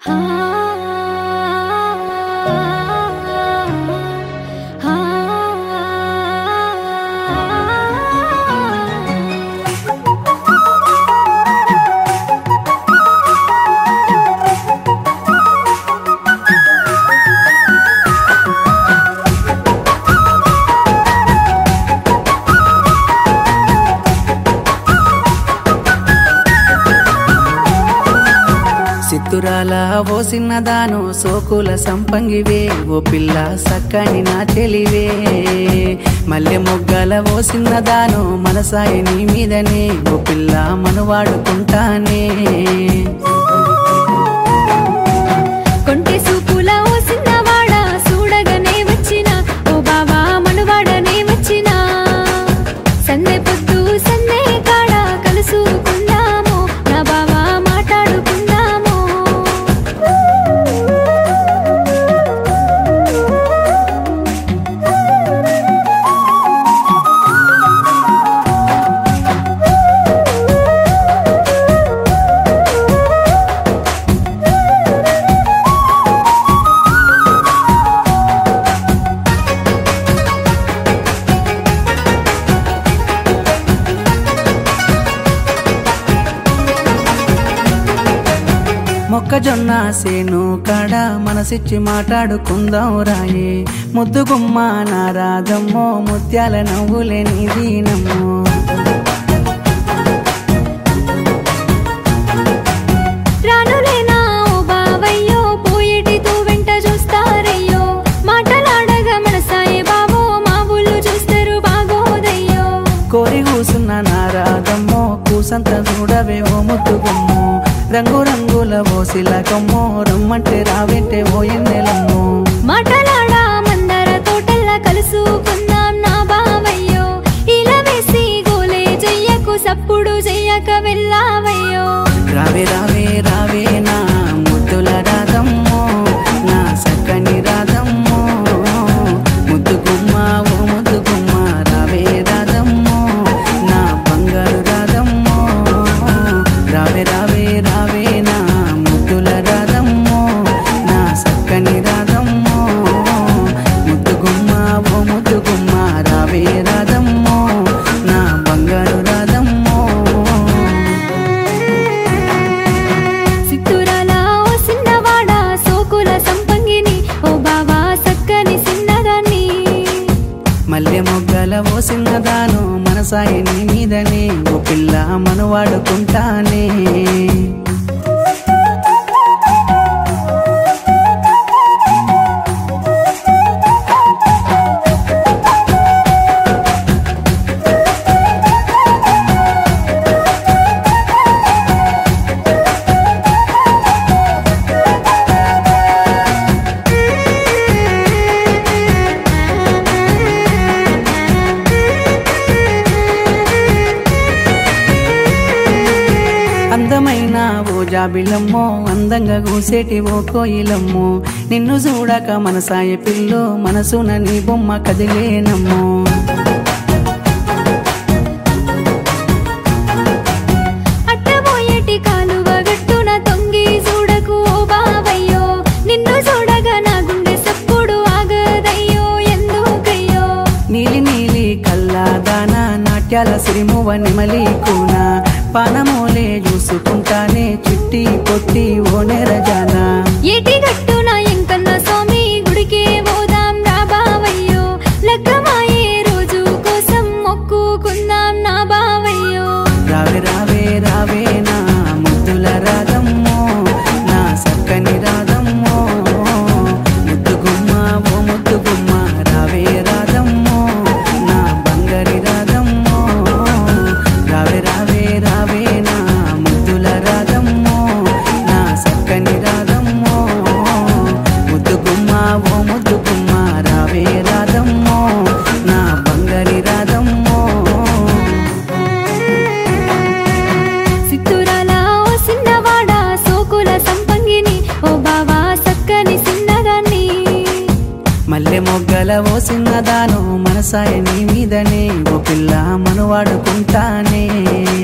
చిత్తురాల ఓ సిన్నదాను సోకుల సంపంగివే ఓ పిల్ల సక్కని నా చెలివే మల్లె మొగ్గల ఓ సిన్నదాను మనసాయి నీ మీదనే ఓ పిల్ల మనువాడుకుంటానే కొంటె సూపుల ఓ సిన్నవాడ చూడగానే వచ్చిన ఓ బావా మనువాడనే వచ్చిన సందే పొద్దు సందే కాడ కలుసుకుందాము నా బావా మాట్లాడుకుందాము మొక్కజొన్న సేను కాడ మనసిచ్చి మాట్లాడుకుందాం రాయే ముద్దు గుమ్మ నారాదమ్మో ముత్యాల నవ్వులే నీదీనమ్మో రానులేనా ఓ బావయ్యో పోయేటితో వెంట చూస్తారయ్యో మాటలాడగా మనసాయే బావో మా ఊళ్ళు చూస్తారు బాగోదయ్యో కోరి కూసున్న నారాదమ్మో కూసంత చూడవే ఓ ముద్దు గుమ్మో రంగు రంగుల ఓ సిలకమ్మో రమ్మంటే రావెంటే ఓ ఎన్నెలమ్మో మాటలాడా మందర తోటల్లా కలుసుకుందాం నా బావయ్యో ఇలా వేసి గోలే చెయ్యకు సప్పుడు చెయ్యక వెళ్ళావయ్యో రావే రావే రావే నా ముద్దుల రాధమ్మో నా సక్కని రాధమ్మో ముద్దు గుమ్మ ఓ ముద్దు గుమ్మ రావే రాధమ్మో నా బంగారు రాధమ్మో రావే రావే రావే నా ముద్దుల రాధమ్మో నా సక్కని రాధమ్మో ముద్దు గుమ్మ ఓ ముద్దు గుమ్మ రావే రాధమ్మో నా బంగారు రాధమ్మో సిత్తురాల ఓ సిన్నవాడ సోకుల సంపంగిని ఓ బావా సక్కని సిన్నదాన్ని మల్లె మొగ్గల ఓ సిన్నదాను మనసాయి నీ మీదనే ఓ పిల్ల మనువాడుకుంటానే అందమైన ఓ జాబిలమ్మో అందంగా కూసేటి ఓ కోయిలమ్మో నిన్ను చూడక మనసాయ పిల్లో మనసున నీ బొమ్మ కదిలేనమ్మో అట్టబోయేటి కాలువ గట్టున తొంగి చూడకు ఓ బావయ్యో నిన్ను చూడగా నా గుండె సప్పుడు ఆగదయ్యో ఎందుకయ్యో నీలి నీలి కల్లాదాన నాట్యాల సిరిమువ నిమలి కూన పానమూలే చూసుకుంటానే చిట్టి పొట్టి ఓ నెరజానా ఏటి గట్టున ఎంకన్న స్వామి గుడికే పోదాం రా బావయ్యో లగ్గమాయే రోజు కోసం మొక్కుకుందాం నా బావయ్యో రావే రావే రావే నా ముద్దుల రాధమ్మో నా సక్కని రాధమ్మో ముద్దు గుమ్మ ఓ ముద్దు గుమ్మ రావే రాధమ్మో నా బంగారి రాధమ్మో రావే రావే రావే నా ముద్దుల రాధమ్మో నా సక్కని రాధమ్మో ముద్దు గుమ్మ ఓ ముద్దు గుమ్మ రావే రాధమ్మో నా బంగారి రాధమ్మో సిత్తురాల ఓ సిన్నవాడ సోకుల సంపంగిని ఓ బావా సక్కని సిన్నదాన్ని మల్లె మొగ్గల ఓ సిన్నదాను మనసాయ నీ మీదనే ఓ పిల్ల మనువాడుకుంటానే